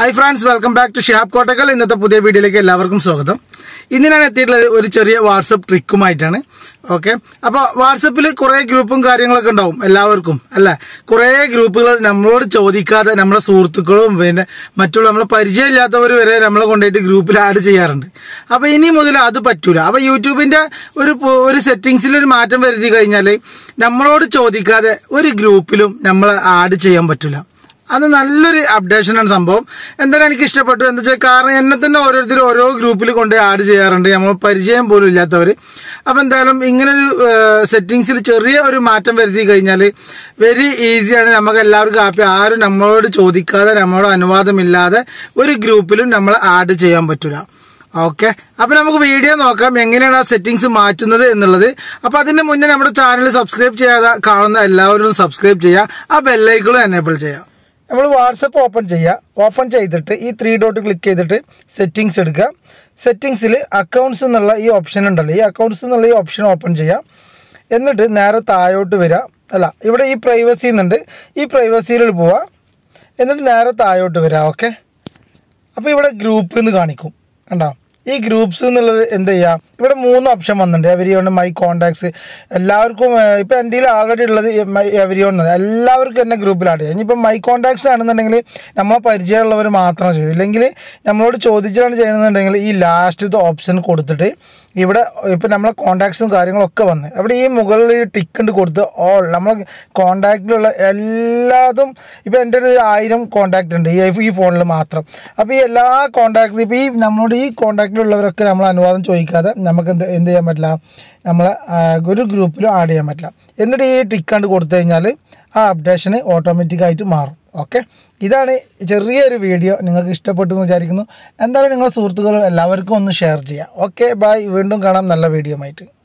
hi friends welcome back to Shihab Kottakkal ഇന്നത്തെ പുതിയ വീഡിയോയിലേക്ക് എല്ലാവർക്കും സ്വാഗതം ഇന്ന് ഞാൻ എത്തിയിട്ടുള്ളത് ഒരു ചെറിയ വാട്സപ്പ് ട്രിക്കുമായിട്ടാണ് ഓക്കെ അപ്പോൾ വാട്സപ്പിൽ കുറേ ഗ്രൂപ്പും കാര്യങ്ങളൊക്കെ ഉണ്ടാവും എല്ലാവർക്കും അല്ലേ കുറേ ഗ്രൂപ്പുകൾ നമ്മളോട് ചോദിക്കാതെ നമ്മുടെ സുഹൃത്തുക്കളും പിന്നെ മറ്റുള്ള നമ്മളെ പരിചയമില്ലാത്തവർ വരെ നമ്മളെ കൊണ്ടുപോയിട്ട് ഗ്രൂപ്പിൽ ആഡ് ചെയ്യാറുണ്ട് അപ്പോൾ ഇനി മുതൽ അത് പറ്റൂല അപ്പോൾ യൂട്യൂബിന്റെ ഒരു പു- ഒരു സെറ്റിങ്സിൽ ഒരു മാറ്റം വരുത്തി കഴിഞ്ഞാൽ നമ്മളോട് ചോദിക്കാതെ ഒരു ഗ്രൂപ്പിലും നമ്മളെ ആഡ് ചെയ്യാൻ പറ്റൂല അത് നല്ലൊരു അപ്ഡേഷനാണ് സംഭവം എന്തായാലും എനിക്ക് ഇഷ്ടപ്പെട്ടു എന്താ വെച്ചാൽ കാരണം എന്നെ തന്നെ ഓരോരുത്തർ ഓരോ ഗ്രൂപ്പിൽ കൊണ്ട് ആഡ് ചെയ്യാറുണ്ട് നമ്മൾ പരിചയം പോലും ഇല്ലാത്തവർ അപ്പം എന്തായാലും ഇങ്ങനൊരു സെറ്റിങ്സിൽ ചെറിയ ഒരു മാറ്റം വരുത്തി കഴിഞ്ഞാൽ വെരി ഈസിയാണ് നമുക്ക് എല്ലാവർക്കും ഹാപ്പി ആരും നമ്മളോട് ചോദിക്കാതെ നമ്മളോട് അനുവാദമില്ലാതെ ഒരു ഗ്രൂപ്പിലും നമ്മൾ ആഡ് ചെയ്യാൻ പറ്റില്ല ഓക്കെ അപ്പൊ നമുക്ക് വീഡിയോ നോക്കാം എങ്ങനെയാണ് ആ സെറ്റിങ്സ് മാറ്റുന്നത് എന്നുള്ളത് അപ്പൊ അതിന്റെ മുന്നേ നമ്മുടെ ചാനൽ സബ്സ്ക്രൈബ് ചെയ്യാതെ കാണുന്ന എല്ലാവരും സബ്സ്ക്രൈബ് ചെയ്യുക ആ ബെല്ലൈക്കിളും എനേബിൾ ചെയ്യാം നമ്മൾ വാട്സപ്പ് ഓപ്പൺ ചെയ്യുക ഓപ്പൺ ചെയ്തിട്ട് ഈ ത്രീ ഡോട്ട് ക്ലിക്ക് ചെയ്തിട്ട് സെറ്റിങ്സ് എടുക്കുക സെറ്റിങ്സിൽ അക്കൗണ്ട്സ് എന്നുള്ള ഈ ഓപ്ഷൻ ഉണ്ടല്ലോ ഈ അക്കൗണ്ട്സ് എന്നുള്ള ഈ ഓപ്ഷൻ ഓപ്പൺ ചെയ്യുക എന്നിട്ട് നേരെ താഴോട്ട് വരിക അല്ല ഇവിടെ ഈ പ്രൈവസി എന്നുണ്ട് ഈ പ്രൈവസിയിൽ പോവുക എന്നിട്ട് നേരെ താഴോട്ട് വരിക ഓക്കെ അപ്പോൾ ഇവിടെ ഗ്രൂപ്പ് എന്ന് കാണിക്കും കണ്ടോ ഈ ഗ്രൂപ്പ്സ് എന്നുള്ളത് എന്ത് ചെയ്യുക ഇവിടെ മൂന്ന് ഓപ്ഷൻ വന്നിട്ടുണ്ട് എവരിയോൺ മൈ കോണ്ടാക്ട്സ് എല്ലാവർക്കും ഏഹ്, ഇപ്പം എൻ്റെ ആൾറെഡി ഉള്ളത് എവരിയോൺ എല്ലാവർക്കും എന്നെ ഗ്രൂപ്പിൽ ആഡ് ചെയ്യാം ഇനിയിപ്പം മൈ കോണ്ടാക്ട്സ് ആണെന്നുണ്ടെങ്കിൽ നമ്മൾ പരിചയമുള്ളവർ മാത്രം ചെയ്യും ഇല്ലെങ്കിൽ നമ്മളോട് ചോദിച്ചാണ് ചെയ്യുന്നുണ്ടെങ്കിൽ ഈ ലാസ്റ്റത്തെ ഓപ്ഷൻ കൊടുത്തിട്ട് ഇവിടെ ഇപ്പം നമ്മളെ കോണ്ടാക്ട്സും കാര്യങ്ങളൊക്കെ വന്ന് അവിടെ ഈ മുകളിൽ ടിക്ക് ഉണ്ട് കൊടുത്ത് ഓൾ നമ്മളെ കോണ്ടാക്റ്റിലുള്ള എല്ലാതും ഇപ്പം എൻ്റെ ഒരു ആയിരം കോണ്ടാക്റ്റ് ഉണ്ട് ഈ ഈ ഫോണിൽ മാത്രം അപ്പോൾ ഈ എല്ലാ കോണ്ടാക്ട് ഇപ്പോൾ ഈ നമ്മളോട് ഈ കോണ്ടാക്റ്റിലുള്ളവരൊക്കെ നമ്മൾ അനുവാദം ചോദിക്കാതെ നമുക്ക് എന്ത് എന്ത് ചെയ്യാൻ പറ്റില്ല നമ്മളെ ആ, ഒരു ഗ്രൂപ്പിലും ആഡ് ചെയ്യാൻ പറ്റില്ല എന്നിട്ട് ഈ ടിക്ക് കണ്ട് കൊടുത്തു കഴിഞ്ഞാൽ ആ അപ്ഡേഷന് ഓട്ടോമാറ്റിക്കായിട്ട് മാറും ഓക്കെ ഇതാണ് ചെറിയൊരു വീഡിയോ നിങ്ങൾക്ക് ഇഷ്ടപ്പെട്ടു എന്ന് വിചാരിക്കുന്നു എന്തായാലും നിങ്ങളുടെ സുഹൃത്തുക്കളും എല്ലാവർക്കും ഒന്ന് ഷെയർ ചെയ്യാം ഓക്കെ ബൈ വീണ്ടും കാണാം നല്ല വീഡിയോ ആയിട്ട്